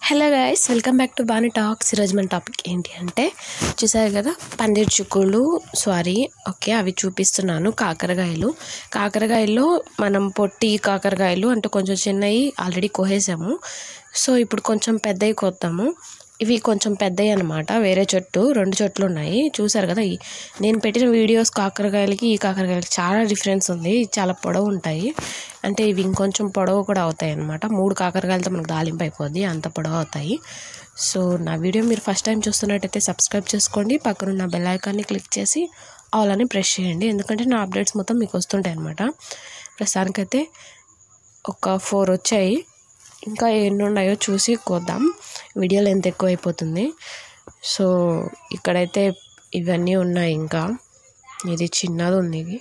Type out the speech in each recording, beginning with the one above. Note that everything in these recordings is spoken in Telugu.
hello guys welcome back to Bani talks ఈరోజు మన టాపిక్ ఏంటి అంటే చూసారు కదా పందిరి చుక్కులు సారీ ఓకే అవి చూపిస్తున్నాను కాకరకాయలు కాకరకాయల్లో మనం పొట్టి కాకరకాయలు అంటే కొంచెం చిన్నవి ఆల్రెడీ కోసేసాము సో ఇప్పుడు కొంచెం పెద్దవి కోద్దాము ఇవి కొంచెం పెద్దవి అనమాట వేరే చెట్టు రెండు చెట్లు ఉన్నాయి చూసారు కదా ఈ- నేను పెట్టిన వీడియోస్ కాకరకాయలకి ఈ కాకరకాయలకి చాలా డిఫరెన్స్ ఉంది చాలా పొడవు ఉంటాయి అంటే ఇవి ఇంకొంచెం పొడవు కూడా అవుతాయి అనమాట మూడు కాకరకాయలతో మనకు దాలింపు అయిపోద్ది అంత పొడవు అవుతాయి సో నా వీడియో మీరు ఫస్ట్ టైం చూస్తున్నట్టయితే సబ్స్క్రైబ్ చేసుకోండి పక్కనున్న బెల్ ఐకాన్ని క్లిక్ చేసి ఆల్ అని ప్రెస్ చేయండి ఎందుకంటే నా అప్డేట్స్ మొత్తం మీకు వస్తుంటాయి అనమాట ప్రస్తుతానికైతే ఒక ఫోర్ వచ్చాయి ఇంకా ఎన్ని ఉన్నాయో చూసి కోద్దాం వీడియోలో ఎంత ఎక్కువ అయిపోతుంది సో ఇక్కడైతే ఇవన్నీ ఉన్నాయి ఇంకా ఇది చిన్నది ఉంది ఇది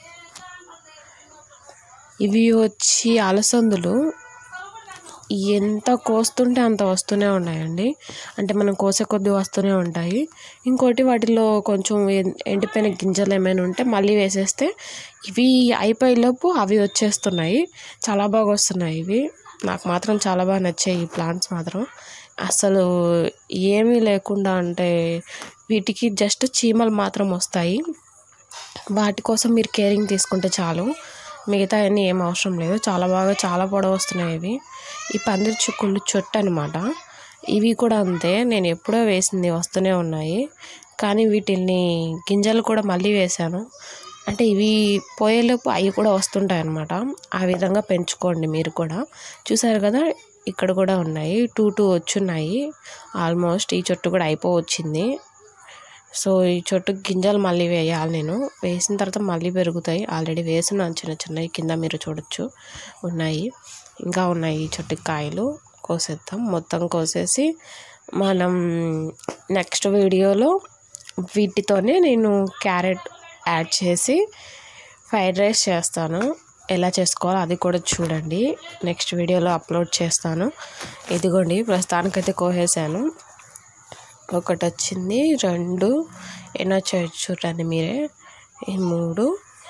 ఇవి వచ్చి అలసందులు ఎంత కోస్తుంటే అంత వస్తూనే ఉన్నాయండి అంటే మనం కోసే కొద్దీ వస్తూనే ఉంటాయి ఇంకోటి వాటిలో కొంచెం ఎం- ఎండిపోయిన గింజలు ఏమైనా ఉంటే మళ్ళీ వేసేస్తే ఇవి అయిపోయేలోపు అవి వచ్చేస్తున్నాయి చాలా బాగా వస్తున్నాయి ఇవి నాకు మాత్రం చాలా బాగా నచ్చాయి ఈ ప్లాంట్స్ మాత్రం అసలు ఏమీ లేకుండా అంటే వీటికి జస్ట్ చీమలు మాత్రం వస్తాయి వాటి కోసం మీరు కేరింగ్ తీసుకుంటే చాలు మిగతా అన్నీ ఏం అవసరం లేదు చాలా బాగా చాలా పొడవు వస్తున్నాయి ఇవి ఈ పందిరి చుక్కులు చెట్టు అనమాట ఇవి కూడా అంతే నేను ఎప్పుడో వేసింది వస్తూనే ఉన్నాయి కానీ వీటిని గింజలు కూడా మళ్ళీ వేశాను అంటే ఇవి పోయేలోపు అవి కూడా వస్తుంటాయి అన్నమాట ఆ విధంగా పెంచుకోండి మీరు కూడా చూసారు కదా ఇక్కడ కూడా ఉన్నాయి టూ టూ వచ్చున్నాయి ఆల్మోస్ట్ ఈ చెట్టు కూడా అయిపోవచ్చింది సో ఈ చెట్టు గింజలు మళ్ళీ వేయాలి నేను వేసిన తర్వాత మళ్ళీ పెరుగుతాయి ఆల్రెడీ వేసినాను చిన్న చిన్నవి కింద మీరు చూడొచ్చు ఉన్నాయి ఇంకా ఉన్నాయి ఈ చెట్టుకి కాయలు కోసేద్దాం మొత్తం కోసేసి మనం నెక్స్ట్ వీడియోలో వీటితోనే నేను క్యారెట్ యాడ్ చేసి ఫ్రైడ్ రైస్ చేస్తాను ఎలా చేసుకోవాలో అది కూడా చూడండి నెక్స్ట్ వీడియోలో అప్లోడ్ చేస్తాను ఇదిగోండి ప్రస్తుతానికైతే కోసేసాను ఒకటి వచ్చింది రెండు ఎన్నో చేయొచ్చు చూడండి మీరే ఈ మూడు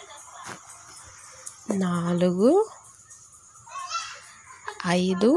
నాలుగు ఐదు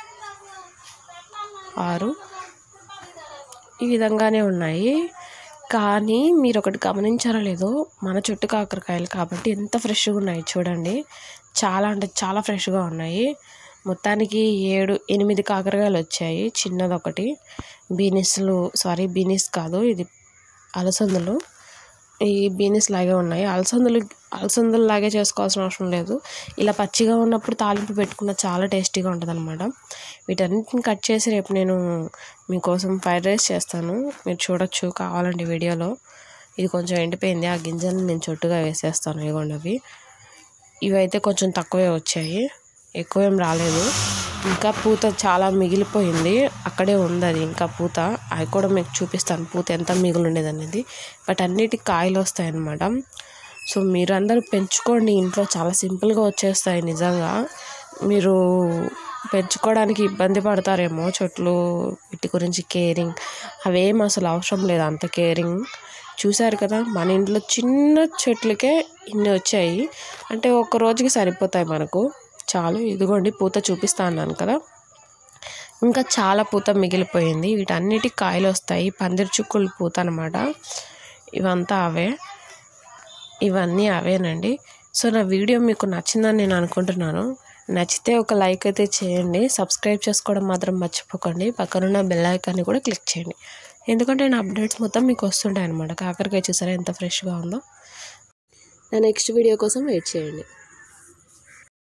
ఆరు ఈ విధంగానే ఉన్నాయి కానీ మీరు ఒకటి గమనించారో లేదో మన చుట్టు కాకరకాయలు కాబట్టి ఎంత ఫ్రెష్గా ఉన్నాయి చూడండి చాలా అంటే చాలా ఫ్రెష్గా ఉన్నాయి మొత్తానికి ఏడు ఎనిమిది కాకరకాయలు వచ్చాయి చిన్నది ఒకటి బీనిస్లు సారీ బీనిస్ కాదు ఇది అలసందలు ఈ బీనిస్ లాగే ఉన్నాయి అలసందలు అలసందలు లాగే చేసుకోవాల్సిన అవసరం లేదు ఇలా పచ్చిగా ఉన్నప్పుడు తాలింపు పెట్టుకున్న చాలా టేస్టీగా ఉంటుంది అనమాట వీటన్నిటిని కట్ చేసి రేపు నేను మీకోసం ఫ్రైడ్ రైస్ చేస్తాను మీరు చూడొచ్చు కావాలంటే వీడియోలో ఇది కొంచెం ఎండిపోయింది ఆ గింజలను నేను చుట్టుగా వేసేస్తాను ఇదిగోండి అవి ఇవైతే కొంచెం తక్కువే వచ్చాయి ఎక్కువేం రాలేదు ఇంకా పూత చాలా మిగిలిపోయింది అక్కడే ఉంది అది ఇంకా పూత అవి కూడా మీకు చూపిస్తాను పూత ఎంత మిగిలి ఉండేది అనేది బట్ అన్నిటికి కాయలు వస్తాయి అన్నమాట సో మీరు అందరూ పెంచుకోండి ఇంట్లో చాలా సింపుల్గా వచ్చేస్తాయి నిజంగా మీరు పెంచుకోవడానికి ఇబ్బంది పడతారేమో చెట్లు వీటి గురించి కేరింగ్ అవేం అసలు అవసరం లేదు అంత కేరింగ్ చూశారు కదా మన ఇంట్లో చిన్న చెట్లకే ఇన్ని వచ్చాయి అంటే ఒక రోజుకి సరిపోతాయి మనకు చాలు ఇదిగోండి పూత చూపిస్తా అన్నాను కదా ఇంకా చాలా పూత మిగిలిపోయింది వీటన్నిటికి కాయలు వస్తాయి పందిరి చుక్కులు పూత అనమాట ఇవంతా అవే ఇవన్నీ అవేనండి సో నా వీడియో మీకు నచ్చిందని నేను అనుకుంటున్నాను నచ్చితే ఒక లైక్ అయితే చేయండి సబ్స్క్రైబ్ చేసుకోవడం మాత్రం మర్చిపోకండి పక్కనున్న బెల్ ఐకాన్ని కూడా క్లిక్ చేయండి ఎందుకంటే నా అప్డేట్స్ మొత్తం మీకు వస్తుంటాయి అనమాట కాకరకాయ చూసారా ఎంత ఫ్రెష్గా ఉందో నా నెక్స్ట్ వీడియో కోసం వెయిట్ చేయండి